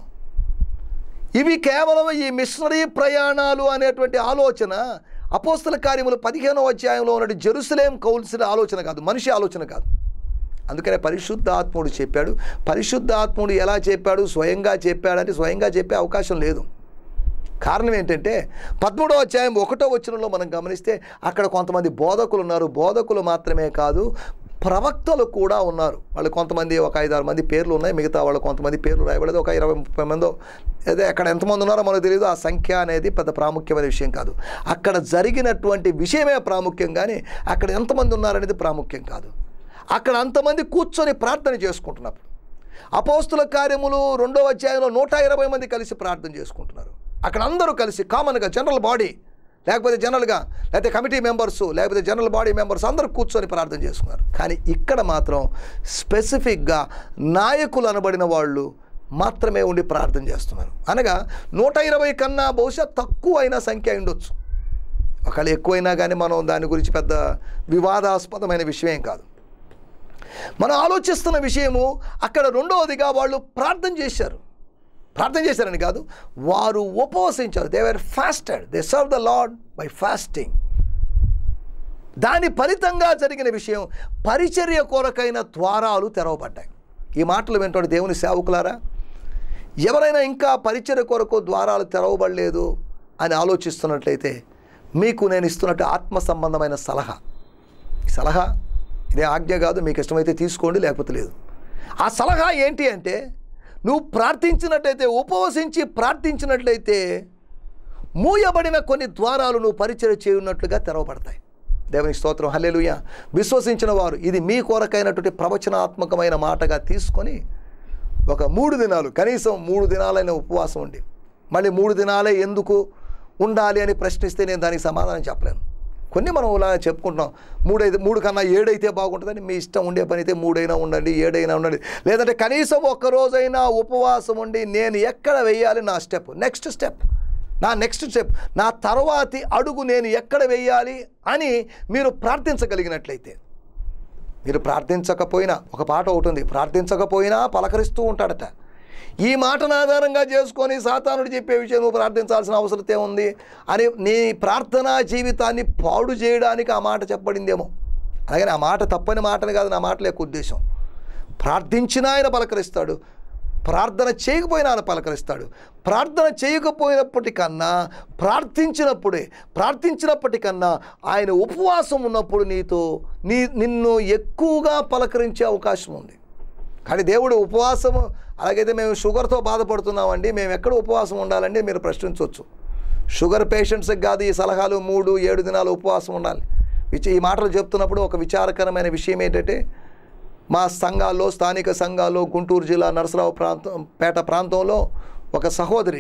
ఇవి కేవలం ఈ మిషనరీ ప్రయాణాలు అనేటువంటి ఆలోచన అపోస్తల కార్యములు పదిహేనవ అధ్యాయంలో ఉన్నటువంటి జెరూసలేం కౌన్సిల్ ఆలోచన కాదు మనిషి ఆలోచన కాదు అందుకనే పరిశుద్ధాత్ముడు చెప్పాడు పరిశుద్ధాత్ముడు ఎలా చెప్పాడు స్వయంగా చెప్పాడంటే స్వయంగా చెప్పే అవకాశం లేదు కారణం ఏంటంటే పదమూడవ అధ్యాయం ఒకటో వచనంలో మనం గమనిస్తే అక్కడ కొంతమంది బోధకులు ఉన్నారు బోధకులు మాత్రమే కాదు ప్రవక్తలు కూడా ఉన్నారు వాళ్ళు కొంతమంది ఒక ఐదారు మంది పేర్లు ఉన్నాయి మిగతా వాళ్ళు కొంతమంది పేర్లు రాయబడలేదు ఒక ఇరవై ముప్పై మందో అదే అక్కడ ఎంతమంది ఉన్నారో మనకు తెలియదు ఆ సంఖ్య అనేది పెద్ద ప్రాముఖ్యమైన విషయం కాదు అక్కడ జరిగినటువంటి విషయమే ప్రాముఖ్యం కానీ అక్కడ ఎంతమంది ఉన్నారనేది ప్రాముఖ్యం కాదు అక్కడ అంతమంది కూర్చొని ప్రార్థన చేసుకుంటున్నప్పుడు అపోస్తుల కార్యములు రెండో అధ్యాయంలో నూట ఇరవై మంది కలిసి ప్రార్థన చేసుకుంటున్నారు అక్కడ అందరూ కలిసి కామన్గా జనరల్ బాడీ లేకపోతే జనరల్గా లేకపోతే కమిటీ మెంబర్స్ లేకపోతే జనరల్ బాడీ మెంబర్స్ అందరూ కూర్చొని ప్రార్థన చేసుకున్నారు కానీ ఇక్కడ మాత్రం స్పెసిఫిక్గా నాయకులు అనబడిన వాళ్ళు మాత్రమే ఉండి ప్రార్థన చేస్తున్నారు అనగా నూట ఇరవై కన్నా బహుశా తక్కువ అయిన సంఖ్య అయి ఉండొచ్చు ఒకవేళ ఎక్కువైనా కానీ మనం దాని గురించి పెద్ద వివాదాస్పదమైన విషయం కాదు మనం ఆలోచిస్తున్న విషయము అక్కడ రెండవదిగా వాళ్ళు ప్రార్థన చేశారు ప్రార్థన చేశారని కాదు వారు ఉపవసించారు they were fasted they serve the Lord by fasting దాని ఫలితంగా జరిగిన విషయం పరిచర్య కొరకైన ద్వారాలు తెరవబడ్డాయి ఈ మాటలు వింటాడు దేవుని సేవకులారా ఎవరైనా ఇంకా పరిచర్య కొరకు ద్వారాలు తెరవబడలేదు అని ఆలోచిస్తున్నట్లయితే మీకు నేను ఇస్తున్నట్టు ఆత్మ సంబంధమైన సలహా ఈ సలహా ఇదే ఆజ్ఞ కాదు మీకు ఇష్టమైతే తీసుకోండి లేకపోతే లేదు ఆ సలహా ఏంటి అంటే నువ్వు ప్రార్థించినట్లయితే ఉపవసించి ప్రార్థించినట్లయితే మూయబడిన కొన్ని ద్వారాలు నువ్వు పరిచయం చేయున్నట్లుగా తెరవబడతాయి దేవునికి స్తోత్రం హల్లెలూయ విశ్వసించిన వారు ఇది మీ కొరకైనటువంటి ప్రవచనాత్మకమైన మాటగా తీసుకొని ఒక మూడు దినాలు కనీసం మూడు దినాలైన ఉపవాసం ఉండి మళ్ళీ మూడు దినాలే ఎందుకు ఉండాలి అని ప్రశ్నిస్తే నేను దానికి సమాధానం చెప్పలేను కొన్ని మనం ఇలా చెప్పుకుంటున్నాం మూడైతే మూడు కన్నా ఏడైతే బాగుంటుందని మీ ఇష్టం ఉండే పని అయితే మూడైనా ఉండండి ఏడైనా ఉండండి లేదంటే కనీసం ఒక్క రోజైనా ఉపవాసం ఉండి నేను ఎక్కడ వెయ్యాలి నా స్టెప్ నెక్స్ట్ స్టెప్ నా నెక్స్ట్ స్టెప్ నా తర్వాతి అడుగు నేను ఎక్కడ వెయ్యాలి అని మీరు ప్రార్థించగలిగినట్లయితే మీరు ప్రార్థించకపోయినా ఒక పాట ఒకటి ఉంది ప్రార్థించకపోయినా పలకరిస్తూ ఉంటాడట ఈ మాటను ఆధారంగా చేసుకొని సాతానుడు చెప్పే విషయం నువ్వు ప్రార్థించాల్సిన అవసరతే ఉంది అని నీ ప్రార్థనా జీవితాన్ని పాడు చేయడానికి ఆ మాట చెప్పబడిందేమో అలాగే ఆ మాట తప్పని మాటని కాదు నా మాట యొక్క ఉద్దేశం ప్రార్థించినా ఆయన పలకరిస్తాడు ప్రార్థన చేయకపోయినా ఆయన పలకరిస్తాడు ప్రార్థన చేయకపోయినప్పటికన్నా ప్రార్థించినప్పుడే ప్రార్థించినప్పటికన్నా ఆయన ఉపవాసం ఉన్నప్పుడు నీతో నీ నిన్ను ఎక్కువగా పలకరించే అవకాశం ఉంది కానీ దేవుడు ఉపవాసం అలాగైతే మేము షుగర్తో బాధపడుతున్నామండి మేము ఎక్కడ ఉపవాసం ఉండాలండి మీరు ప్రశ్నించవచ్చు షుగర్ పేషెంట్స్కి కాదు ఈ సలహాలు మూడు ఏడు దినాలు ఉపవాసం ఉండాలి విచ ఈ మాటలు చెప్తున్నప్పుడు ఒక విచారకరమైన విషయం ఏంటంటే మా సంఘాల్లో స్థానిక సంఘాల్లో గుంటూరు జిల్లా నరసరావు ప్రాంతం పేట ప్రాంతంలో ఒక సహోదరి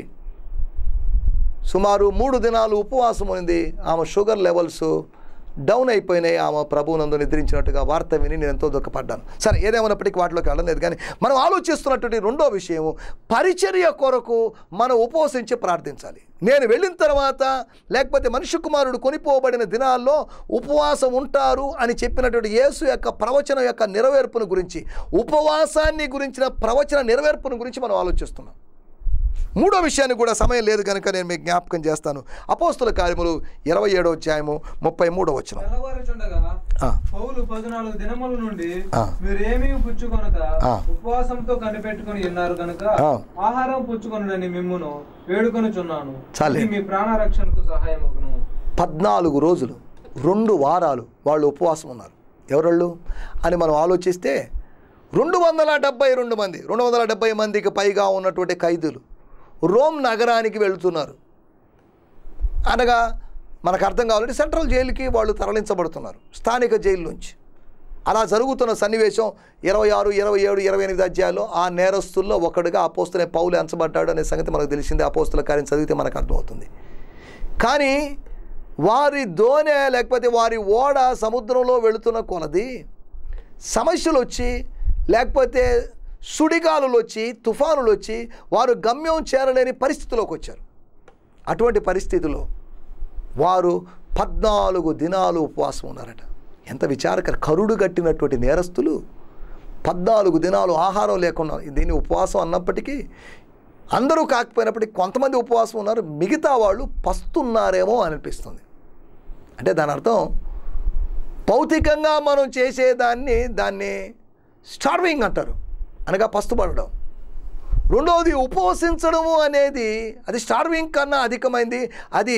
సుమారు మూడు దినాలు ఉపవాసం ఉంది ఆమె షుగర్ లెవెల్స్ డౌన్ అయిపోయినాయి ఆమె ప్రభువునందు నిద్రించినట్టుగా వార్త విని నేను ఎంతో దుఃఖపడ్డాను సరే ఏదేమైనప్పటికీ వాటిలోకి వెళ్ళలేదు కానీ మనం ఆలోచిస్తున్నటువంటి రెండో విషయం పరిచర్య కొరకు మనం ఉపవసించి ప్రార్థించాలి నేను వెళ్ళిన తర్వాత లేకపోతే మనుష్య కుమారుడు కొనిపోబడిన దినాల్లో ఉపవాసం ఉంటారు అని చెప్పినటువంటి యేసు యొక్క ప్రవచనం యొక్క నెరవేర్పును గురించి ఉపవాసాన్ని గురించిన ప్రవచన నెరవేర్పును గురించి మనం ఆలోచిస్తున్నాం మూడో విషయాన్ని కూడా సమయం లేదు కనుక నేను మీకు జ్ఞాపకం చేస్తాను అపోస్తుల కార్యములు ఇరవై ఏడో అధ్యాయము ముప్పై మూడో వచ్చిన తెల్లవారుచుండగా ఆ. పౌలు పద్నాలుగు దినముల నుండి ఆ. మీరేమీ పుచ్చుకొనక ఆ. ఉపవాసంతో కనిపెట్టుకుని ఉన్నారు గనుక ఆ. ఆహారం పుచ్చుకొనుడని మిమ్మును వేడుకొనుచున్నాను చాలే. ఇది మీ ప్రాణ రక్షణకు సహాయమగును పద్నాలుగు రోజులు రెండు వారాలు వాళ్ళు ఉపవాసం ఉన్నారు ఎవరోళ్ళు అని మనం ఆలోచిస్తే రెండు వందల డెబ్బై రెండు మంది రెండు వందల డెబ్బై మందికి పైగా ఉన్నటువంటి ఖైదీలు రోమ్ నగరానికి వెళుతున్నారు అనగా మనకు అర్థం కావాలంటే సెంట్రల్ జైలుకి వాళ్ళు తరలించబడుతున్నారు స్థానిక జైలు నుంచి అలా జరుగుతున్న సన్నివేశం ఇరవై ఆరు ఇరవై ఏడు ఇరవై ఎనిమిది అధ్యాయాల్లో ఆ నేరస్తుల్లో ఒకడుగా అపోస్తులే పౌలు ఎంచబడ్డాడు అనే సంగతి మనకు తెలిసిందే అపోస్తుల కార్యం చదివితే మనకు అర్థమవుతుంది కానీ వారి దోణె లేకపోతే వారి ఓడ సముద్రంలో వెళుతున్న కొలది సమస్యలు వచ్చి లేకపోతే సుడిగాలులు వచ్చి తుఫానులు వచ్చి వారు గమ్యం చేరలేని పరిస్థితిలోకి వచ్చారు అటువంటి పరిస్థితిలో వారు పద్నాలుగు దినాలు ఉపవాసం ఉన్నారట ఎంత విచారకర కరుడు కట్టినటువంటి నేరస్తులు పద్నాలుగు దినాలు ఆహారం లేకుండా దీన్ని ఉపవాసం అన్నప్పటికీ అందరూ కాకపోయినప్పటికీ కొంతమంది ఉపవాసం ఉన్నారు మిగతా వాళ్ళు పస్తున్నారేమో అనిపిస్తుంది అంటే దాని అర్థం భౌతికంగా మనం చేసేదాన్ని దాన్ని స్టార్వింగ్ అంటారు అనగా పస్తుపడడం రెండవది ఉపవసించడము అనేది అది స్టార్వింగ్ కన్నా అధికమైంది అది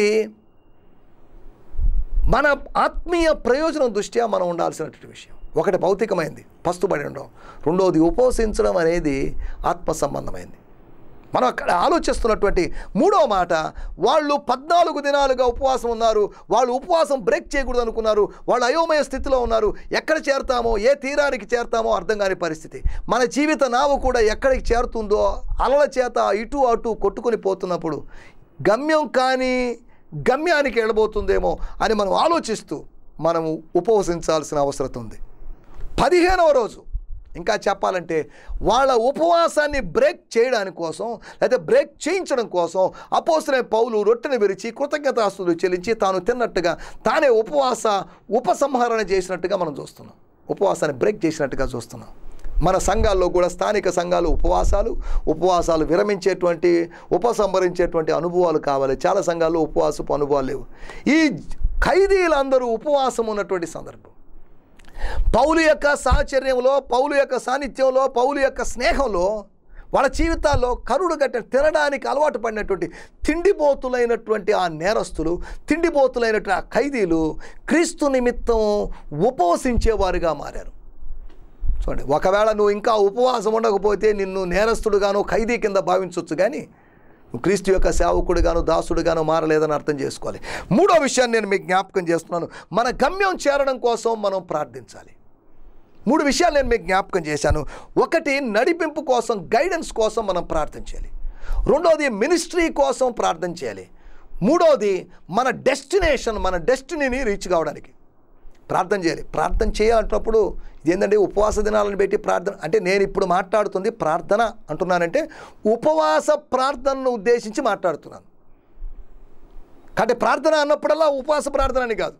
మన ఆత్మీయ ప్రయోజనం దృష్ట్యా మనం ఉండాల్సినటువంటి విషయం ఒకటి భౌతికమైంది పస్తుబడి ఉండడం రెండవది ఉపవసించడం అనేది ఆత్మ సంబంధమైంది మనం అక్కడ ఆలోచిస్తున్నటువంటి మూడవ మాట వాళ్ళు పద్నాలుగు దినాలుగా ఉపవాసం ఉన్నారు వాళ్ళు ఉపవాసం బ్రేక్ చేయకూడదు అనుకున్నారు వాళ్ళు అయోమయ స్థితిలో ఉన్నారు ఎక్కడ చేరతామో ఏ తీరానికి చేరతామో అర్థం కాని పరిస్థితి మన జీవిత నావ కూడా ఎక్కడికి చేరుతుందో అలల చేత ఇటు అటు కొట్టుకొని పోతున్నప్పుడు గమ్యం కానీ గమ్యానికి వెళ్ళబోతుందేమో అని మనం ఆలోచిస్తూ మనము ఉపవసించాల్సిన అవసరం ఉంది పదిహేనవ రోజు ఇంకా చెప్పాలంటే వాళ్ళ ఉపవాసాన్ని బ్రేక్ చేయడానికి కోసం లేదా బ్రేక్ చేయించడం కోసం అపోసరే పౌలు రొట్టెను విరిచి కృతజ్ఞతాస్తులు చెల్లించి తాను తిన్నట్టుగా తానే ఉపవాస ఉపసంహరణ చేసినట్టుగా మనం చూస్తున్నాం ఉపవాసాన్ని బ్రేక్ చేసినట్టుగా చూస్తున్నాం మన సంఘాల్లో కూడా స్థానిక సంఘాలు ఉపవాసాలు ఉపవాసాలు విరమించేటువంటి ఉపసంహరించేటువంటి అనుభవాలు కావాలి చాలా సంఘాల్లో ఉపవాసపు అనుభవాలు లేవు ఈ ఖైదీలందరూ ఉపవాసం ఉన్నటువంటి సందర్భం పౌలు యొక్క సాహచర్యంలో పౌలు యొక్క సాన్నిధ్యంలో పౌలు యొక్క స్నేహంలో వాళ్ళ జీవితాల్లో కరుడు గట్ట తినడానికి అలవాటు పడినటువంటి తిండిపోతులైనటువంటి ఆ నేరస్తులు తిండిపోతులైనటువంటి ఆ ఖైదీలు క్రీస్తు నిమిత్తం ఉపవసించేవారుగా మారారు చూడండి ఒకవేళ నువ్వు ఇంకా ఉపవాసం ఉండకపోతే నిన్ను నేరస్తుడుగాను ఖైదీ కింద భావించవచ్చు కానీ నువ్వు క్రీస్తు యొక్క సేవకుడుగాను దాసుడుగాను మారలేదని అర్థం చేసుకోవాలి మూడో విషయాన్ని నేను మీకు జ్ఞాపకం చేస్తున్నాను మన గమ్యం చేరడం కోసం మనం ప్రార్థించాలి మూడు విషయాలు నేను మీకు జ్ఞాపకం చేశాను ఒకటి నడిపింపు కోసం గైడెన్స్ కోసం మనం ప్రార్థన చేయాలి రెండోది మినిస్ట్రీ కోసం ప్రార్థన చేయాలి మూడోది మన డెస్టినేషన్ మన డెస్టినీని రీచ్ కావడానికి ప్రార్థన చేయాలి ప్రార్థన చేయాలంటున్నప్పుడు ఇదేంటంటే ఉపవాస దినాలను పెట్టి ప్రార్థన అంటే నేను ఇప్పుడు మాట్లాడుతుంది ప్రార్థన అంటున్నానంటే ఉపవాస ప్రార్థనను ఉద్దేశించి మాట్లాడుతున్నాను కాబట్టి ప్రార్థన అన్నప్పుడల్లా ఉపవాస ప్రార్థన అని కాదు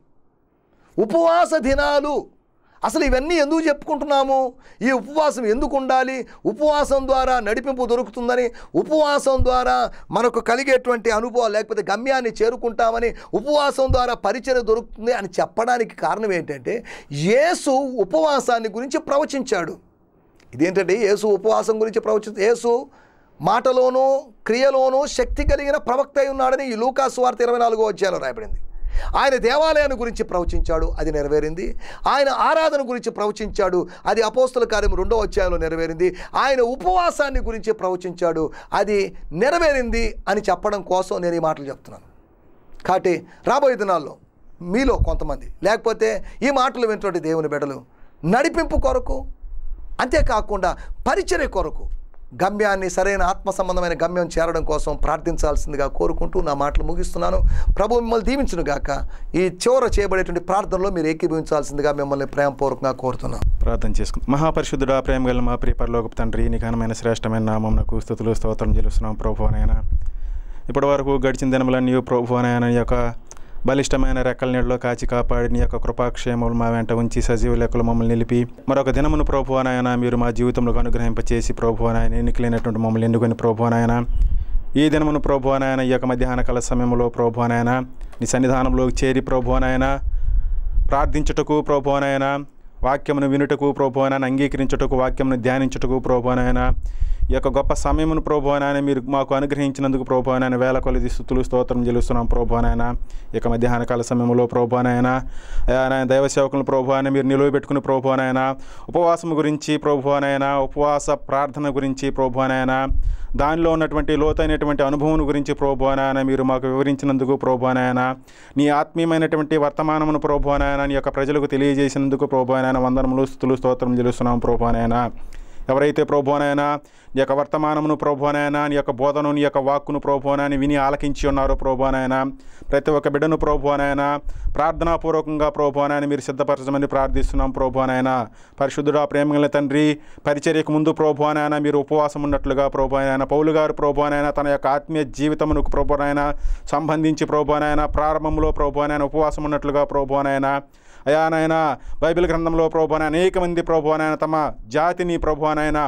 ఉపవాస దినాలు అసలు ఇవన్నీ ఎందుకు చెప్పుకుంటున్నాము ఈ ఉపవాసం ఎందుకు ఉండాలి ఉపవాసం ద్వారా నడిపింపు దొరుకుతుందని ఉపవాసం ద్వారా మనకు కలిగేటువంటి అనుభవం లేకపోతే గమ్యాన్ని చేరుకుంటామని ఉపవాసం ద్వారా పరిచయం దొరుకుతుంది అని చెప్పడానికి కారణం ఏంటంటే యేసు ఉపవాసాన్ని గురించి ప్రవచించాడు ఇదేంటంటే యేసు ఉపవాసం గురించి ప్రవచి యేసు మాటలోనూ క్రియలోనూ శక్తి కలిగిన ప్రవక్త అయి ఉన్నాడని ఈ లూకాసు వార్త ఇరవై నాలుగో అధ్యాయంలో రాయబడింది ఆయన దేవాలయాన్ని గురించి ప్రవచించాడు అది నెరవేరింది ఆయన ఆరాధన గురించి ప్రవచించాడు అది అపోస్తుల కార్యం రెండో అధ్యాయంలో నెరవేరింది ఆయన ఉపవాసాన్ని గురించి ప్రవచించాడు అది నెరవేరింది అని చెప్పడం కోసం నేను ఈ మాటలు చెప్తున్నాను కాబట్టి రాబోయే దినాల్లో మీలో కొంతమంది లేకపోతే ఈ మాటలు వింటున్నటువంటి దేవుని బిడ్డలు నడిపింపు కొరకు అంతేకాకుండా పరిచర్య కొరకు గమ్యాన్ని సరైన ఆత్మ సంబంధమైన గమ్యం చేరడం కోసం ప్రార్థించాల్సిందిగా కోరుకుంటూ నా మాటలు ముగిస్తున్నాను ప్రభు మిమ్మల్ని దీవించును గాక ఈ చివర చేయబడేటువంటి ప్రార్థనలో మీరు ఏకీభవించాల్సిందిగా మిమ్మల్ని ప్రేమపూర్వకంగా కోరుతున్నాను ప్రార్థన చేసుకుందాం మహాపరిశుద్ధుడా ప్రేమ గల మా ప్రియ పరలోకపు తండ్రి నీ ఘనమైన శ్రేష్టమైన నామం నాకు స్థుతులు స్తోత్రం చెల్లిస్తున్నాం ప్రభువనైనా ఇప్పటి వరకు గడిచిన దినములన్నీ ప్రభువనైనా నీ యొక్క బలిష్టమైన రెక్కల నీడలో కాచి కాపాడి నీ యొక్క కృపాక్షేమములు మా వెంట ఉంచి సజీవ లెక్కలు మమ్మల్ని నిలిపి మరొక దినమును ప్రభువనైనా మీరు మా జీవితంలో అనుగ్రహింపచేసి ప్రభువనాయన ఎన్నికలైనటువంటి మమ్మల్ని ఎన్నుకొని ప్రభువనైనా ఈ దినమును ప్రభువనాయన ఈ యొక్క మధ్యాహ్న కాల సమయంలో ప్రభువనాయన నీ సన్నిధానంలోకి చేరి ప్రభువనాయన ప్రార్థించుటకు ప్రభువనాయన వాక్యమును వినుటకు ప్రభువనాయన అంగీకరించుటకు వాక్యమును ధ్యానించుటకు ప్రభువనాయన ఈ యొక్క గొప్ప సమయమును ప్రభువనాయన మీరు మాకు అనుగ్రహించినందుకు ప్రభువనాయన వేల కొలది స్థుతులు స్తోత్రం చెల్లిస్తున్నాం ప్రభువనాయన ఈ యొక్క మధ్యాహ్న కాల సమయంలో ప్రభువనాయన అయా నాయన దైవ సేవకులను ప్రభువనాయన మీరు నిలువబెట్టుకుని ప్రభువనాయన ఉపవాసం గురించి ప్రభువనాయన ఉపవాస ప్రార్థన గురించి ప్రభువనాయన దానిలో ఉన్నటువంటి లోతైనటువంటి అనుభవం గురించి ప్రోభానాయన మీరు మాకు వివరించినందుకు ప్రోభానాయన నీ ఆత్మీయమైనటువంటి వర్తమానమును ప్రోభానాయన నీ యొక్క ప్రజలకు తెలియజేసినందుకు ప్రోభానాయన వందనములు స్థుతులు స్తోత్రం చెల్లిస్తున్నాం ప్రోభానాయన ఎవరైతే ప్రోభోనైనా నీ యొక్క వర్తమానమును ప్రోభోనైనా నీ యొక్క బోధను నీ యొక్క వాక్కును ప్రోభోనని విని ఆలకించి ఉన్నారో ప్రోభోనైనా ప్రతి ఒక్క బిడ్డను ప్రోభోనైనా ప్రార్థనాపూర్వకంగా ప్రోభోనని మీరు సిద్ధపరచమని ప్రార్థిస్తున్నాం ప్రోభోనైనా పరిశుద్ధుడా ప్రేమగల తండ్రి పరిచర్యకు ముందు ప్రోభోనైనా మీరు ఉపవాసం ఉన్నట్లుగా ప్రోభోనైనా పౌలు గారు ప్రోభోనైనా తన యొక్క ఆత్మీయ జీవితమునకు ప్రోభోనైనా సంబంధించి ప్రోభోనైనా ప్రారంభంలో ప్రోభోనైనా ఉపవాసం ఉన్నట్లుగా ప్రోభోనైనా అయా నాయన బైబిల్ గ్రంథంలో ప్రభువన అనేక మంది ప్రభువనైన తమ జాతిని ప్రభువనైనా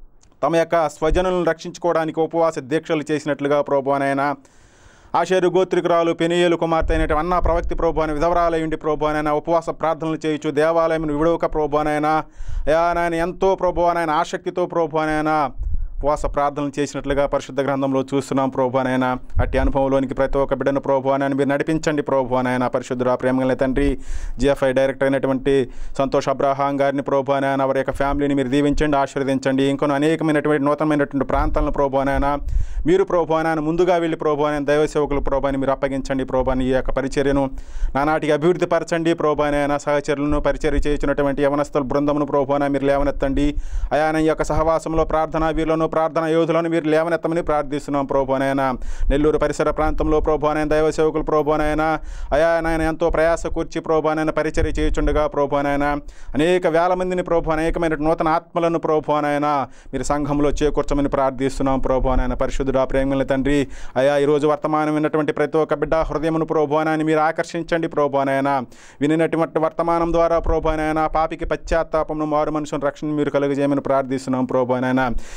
తమ యొక్క స్వజనులను రక్షించుకోవడానికి ఉపవాస దీక్షలు చేసినట్లుగా ప్రభువనైనా ఆశేరు గోత్రికురాలు పెనియేలు కుమార్తె అయినటువంటి అన్న ప్రవక్తి ప్రభు అని విధవరాలయుండి ప్రభు అనైనా ఉపవాస ప్రార్థనలు చేయొచ్చు దేవాలయం విడవక ప్రభు అనైనా అయా నాయన ఎంతో ప్రభు అనైనా ఆసక్తితో ప్రభు అనైనా ఉపవాస ప్రార్థనలు చేసినట్లుగా పరిశుద్ధ గ్రంథంలో చూస్తున్నాం ప్రభానైనా అట్టి అనుభవంలోనికి ప్రతి ఒక్క బిడ్డను ప్రభానైనా మీరు నడిపించండి ప్రభానైనా పరిశుద్ధురా ప్రేమగల తండ్రి జిఎఫ్ఐ డైరెక్టర్ అయినటువంటి సంతోష్ అబ్రహాం గారిని ప్రభానైనా వారి యొక్క ఫ్యామిలీని మీరు దీవించండి ఆశీర్వదించండి ఇంకొన్ని అనేకమైనటువంటి నూతనమైనటువంటి ప్రాంతాలను ప్రభానైనా మీరు ప్రభానైనా ముందుగా వెళ్ళి ప్రభానైనా దైవ సేవకులు ప్రభాని మీరు అప్పగించండి ప్రభాని ఈ యొక్క పరిచర్యను నానాటికి అభివృద్ధి పరచండి ప్రభానైనా సహచరులను పరిచర్య చేయించినటువంటి యవనస్తుల బృందమును ప్రభాన మీరు లేవనెత్తండి అయాన ఈ యొక్క సహవాసంలో ప్రార్థన వీరులను ప్రార్థన యోధులను మీరు లేవనెత్తమని ప్రార్థిస్తున్నాం ప్రభోనైనా నెల్లూరు పరిసర ప్రాంతంలో ప్రభోనైనా దైవ సేవకులు ప్రభోనైనా అయా నాయన ఎంతో ప్రయాస కూర్చి ప్రభోనైనా పరిచర్య చేయుచుండగా ప్రభోనైనా అనేక వేల మందిని ప్రభు అనేకమైన నూతన ఆత్మలను ప్రభోనైనా మీరు సంఘంలో చేకూర్చమని ప్రార్థిస్తున్నాం ప్రభోనైనా పరిశుద్ధుడా ప్రేమల తండ్రి అయా ఈరోజు వర్తమానం విన్నటువంటి ప్రతి ఒక్క బిడ్డ హృదయమును ప్రభోనాన్ని మీరు ఆకర్షించండి ప్రభోనైనా వినినటువంటి వర్తమానం ద్వారా ప్రభోనైనా పాపికి పశ్చాత్తాపమును మారు మనుషుని రక్షణ మీరు కలుగజేయమని ప్రార్థిస్తున్నాం ప్రభోనైనా ఈ పరిచర్య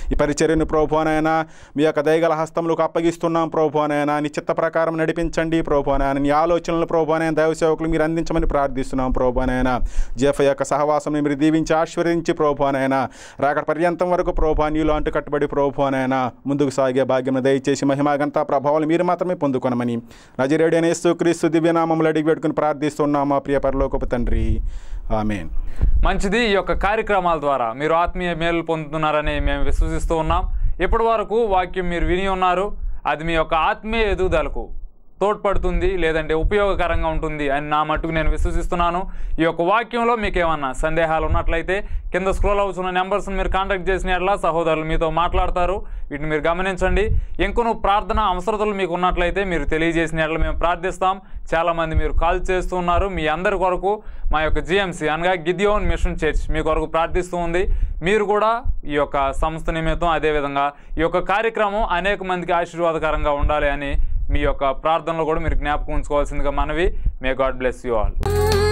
పరిచర్యను ప్రభువానైనా మీ యొక్క దయగల హస్తములకు అప్పగిస్తున్నాం ప్రభువానైనా నీ చిత్త ప్రకారం నడిపించండి ప్రభువానైనా నీ ఆలోచనలు ప్రభువానైనా దైవ సేవకులు మీరు అందించమని ప్రార్థిస్తున్నాం ప్రభువానైనా జేఫ్ యొక్క సహవాసం మీరు దీవించి ఆశీర్వదించి ప్రభువానైనా రాకడ పర్యంతం వరకు ప్రభా నీలో అంటు కట్టుబడి ప్రభువానైనా ముందుకు సాగే భాగ్యం దయచేసి మహిమాగంతా ప్రభావాలు మీరు మాత్రమే పొందుకొనమని నజరేడైన యేసు క్రీస్తు దివ్యనామములు అడిగి పెట్టుకుని ప్రార్థిస్తున్నాం మా ప్రియ పరలోకపు తండ్రి ఆమెన్ మంచిది ఈ యొక్క కార్యక్రమాల ద్వారా మీరు ఆత్మీయ మేలు పొందుతున్నారని మేము విశ్వసిస్తూ ఉన్నాం ఇప్పటి వరకు వాక్యం మీరు విని ఉన్నారు అది మీ యొక్క ఆత్మీయ ఎదుగుదలకు తోడ్పడుతుంది లేదంటే ఉపయోగకరంగా ఉంటుంది అని నా మట్టుకు నేను విశ్వసిస్తున్నాను ఈ యొక్క వాక్యంలో మీకు ఏమన్నా సందేహాలు ఉన్నట్లయితే కింద స్క్రోల్ అవుతున్న నెంబర్స్ని మీరు కాంటాక్ట్ చేసిన ఎట్లా సహోదరులు మీతో మాట్లాడతారు వీటిని మీరు గమనించండి ఇంకొను ప్రార్థన అవసరతలు మీకు ఉన్నట్లయితే మీరు తెలియజేసిన ఎట్లా మేము ప్రార్థిస్తాం చాలామంది మీరు కాల్ చేస్తూ ఉన్నారు మీ అందరి కొరకు మా యొక్క జిఎంసి అనగా గిద్యోన్ మిషన్ చర్చ్ మీ కొరకు ప్రార్థిస్తూ ఉంది మీరు కూడా ఈ యొక్క సంస్థ నిమిత్తం అదేవిధంగా ఈ యొక్క కార్యక్రమం అనేక మందికి ఆశీర్వాదకరంగా ఉండాలి అని మీ యొక్క ప్రార్థనలో కూడా మీరు జ్ఞాపకం ఉంచుకోవాల్సిందిగా మనవి may God bless you all